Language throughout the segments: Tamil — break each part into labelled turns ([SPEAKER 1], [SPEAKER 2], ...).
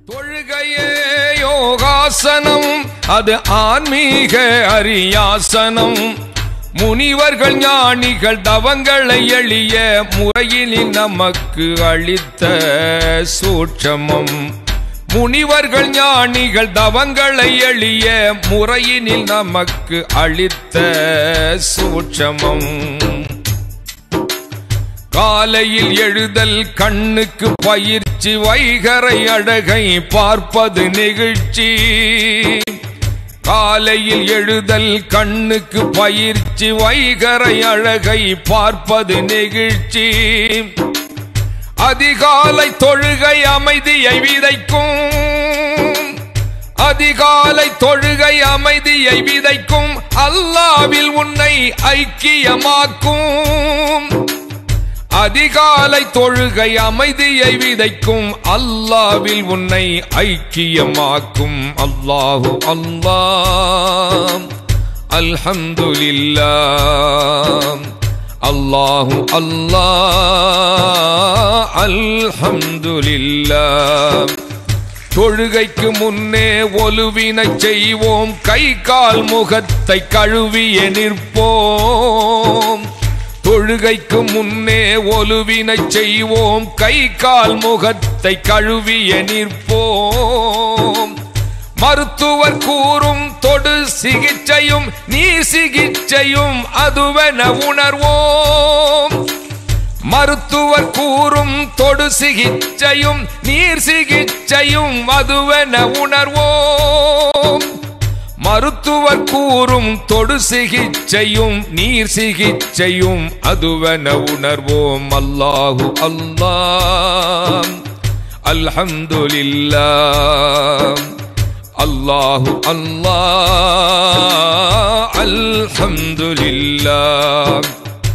[SPEAKER 1] தொழுகையே யோகாசனம் அது ஆன்மீக அரியாசனம் முனிவர்கள் ஞானிகள் தவங்களை எளிய முறையினில் நமக்கு அளித்த சூட்சமம் முனிவர்கள் ஞானிகள் தவங்களை எளிய முறையினில் நமக்கு அளித்த சூட்சமம் காலையில் எழுதல் கண்ணுக்கு பயிற்சி வைகரை அழகை பார்ப்பது நெகிழ்ச்சி காலையில் எழுதல் கண்ணுக்கு பயிற்சி வைகரை அழகை பார்ப்பது நெகிழ்ச்சி அதிகாலை தொழுகை அமைதியை விதைக்கும் அதிகாலை தொழுகை அமைதியை விதைக்கும் அல்லாவில் உன்னை ஐக்கியமாக்கும் அதிகாலை தொழுகை அமைதியை விதைக்கும் அல்லாவில் உன்னை ஐக்கியமாக்கும் அல்லாஹு அல்லாஹ் அல்ஹம்துலில்லாஹ் அல்லாஹு அல்லாஹ் அல்ஹம்துலில்லாஹ் தொழுகைக்கு முன்னே ஒலுவினை செய்வோம் கை கால் முகத்தை கழுவிய நிற்போம் தொழுகைக்கு முன்னே ஒலுவினை செய்வோம் கை கால் முகத்தை கழுவிய நிற்போம் மருத்துவர் கூறும் தொடு சிகிச்சையும் நீ சிகிச்சையும் அதுவென உணர்வோம் மருத்துவர் கூறும் தொடு சிகிச்சையும் நீர் சிகிச்சையும் அதுவென உணர்வோம் மருத்துவர் கூறும் தொடு சிகிச்சையும் நீர் சிகிச்சையும் அதுவென உணர்வோம் அல்லாஹு அல்லாஹ் அல்ஹம்துலில்லாஹ் அல்லாஹு அல்லாஹ் அல்ஹம்துலில்லாஹ்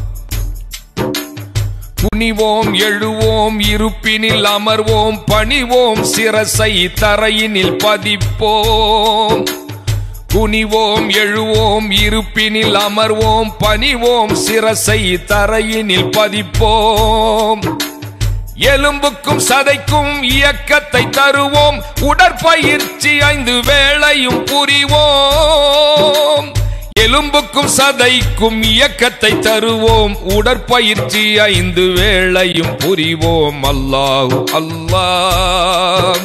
[SPEAKER 1] துணிவோம் எழுவோம் இருப்பினில் அமர்வோம் பணிவோம் சிரசை தரையினில் பதிப்போம் துணிவோம் எழுவோம் இருப்பினில் அமர்வோம் பணிவோம் சிரசை தரையினில் பதிப்போம் எலும்புக்கும் சதைக்கும் இயக்கத்தை தருவோம் உடற்பயிற்சி ஐந்து வேளையும் புரிவோம் எலும்புக்கும் சதைக்கும் இயக்கத்தை தருவோம் உடற்பயிற்சி ஐந்து வேளையும் புரிவோம் அல்லாஹு அல்லாஹ்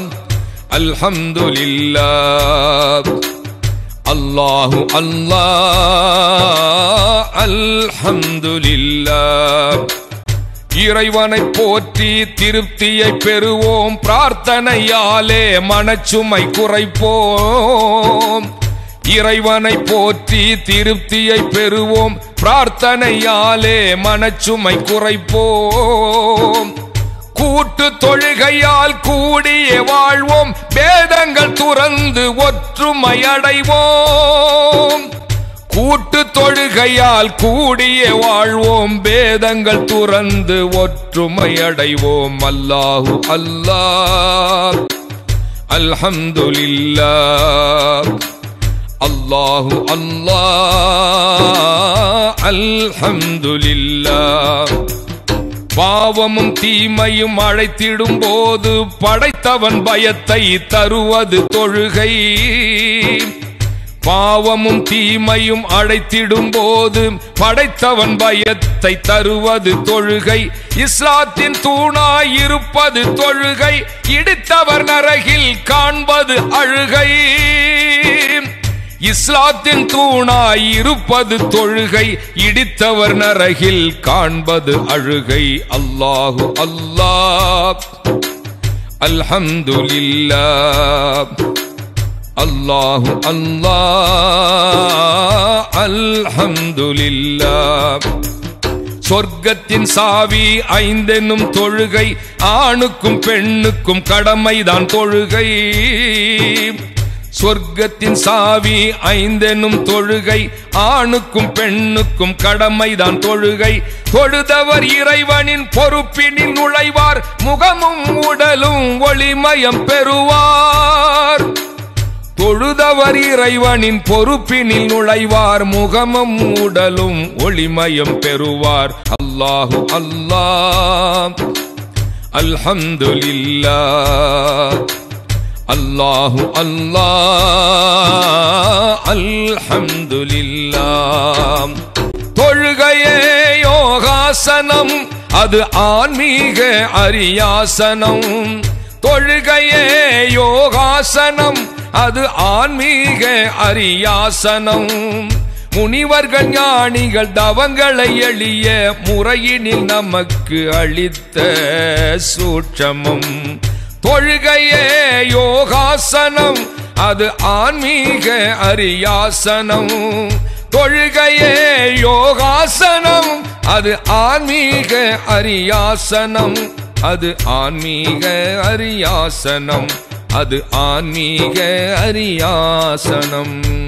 [SPEAKER 1] அல்ஹம்துலில்லாஹ் அல்லாஹு அல்லாஹ் அல்ஹம்துலில்லாஹ் இறைவனை போற்றி திருப்தியை பெறுவோம் பிரார்த்தனையாலே மனச்சுமை குறைப்போம் இறைவனை போற்றி திருப்தியை பெறுவோம் பிரார்த்தனையாலே மனச்சுமை குறைப்போம் கூட்டு தொழுகையால் கூடிய வாழ்வோம் வேதங்கள் துறந்து ஒற்றுமை அடைவோம் கூட்டு தொழுகையால் கூடிய வாழ்வோம் வேதங்கள் துறந்து ஒற்றுமை அடைவோம் அல்லாஹு அல்லாஹ் அல்ஹம்துலில்லாஹ் அல்லாஹு அல்லாஹ் அல்ஹம்துலில்லாஹ் பாவமும் தீமையும் அழைத்திடும் போது படைத்தவன் பயத்தை தருவது தொழுகை பாவமும் தீமையும் அழைத்திடும் போது படைத்தவன் பயத்தை தருவது தொழுகை இஸ்லாத்தின் தூணாய் இருப்பது தொழுகை இடித்தவர் நரகில் காண்பது அழுகை இஸ்லாத்தின் தூணாய் இருப்பது தொழுகை இடித்தவர் நரகில் காண்பது அழுகை அல்லாஹு அல்லாஹ் அல்ஹம்துலில்லாஹ் அல்லாஹு அல்லாஹ் அல்ஹம்துலில்லாஹ் சொர்க்கத்தின் சாவி ஐந்தென்னும் தொழுகை ஆணுக்கும் பெண்ணுக்கும் கடமைதான் தொழுகை சொர்க்கத்தின் சாவி ஐந்தென்னும் தொழுகை ஆணுக்கும் பெண்ணுக்கும் கடமைதான் தொழுகை தொழுதவர் இறைவனின் பொறுப்பினில் நுழைவார் முகமும் உடலும் ஒளிமயம் பெறுவார் தொழுதவர் இறைவனின் பொறுப்பினில் நுழைவார் முகமும் உடலும் ஒளிமயம் பெறுவார் அல்லாஹு அல்லாஹ் அல்ஹம்துலில்லாஹ் அல்லாஹு அல்லாஹ் அல்ஹம்துலில்லாம் தொழுகையே யோகாசனம் அது ஆன்மீக அரியாசனம் தொழுகையே யோகாசனம் அது ஆன்மீக அரியாசனம் முனிவர்கள் ஞானிகள் தவங்களை எளிய முறையினில் நமக்கு அளித்த சூட்சமம் தொழுகையே யோகாசனம் அது ஆன்மீக அரியாசனம் தொழுகையே யோகாசனம் அது ஆன்மீக அரியாசனம் அது ஆன்மீக அரியாசனம் அது ஆன்மீக அரியாசனம்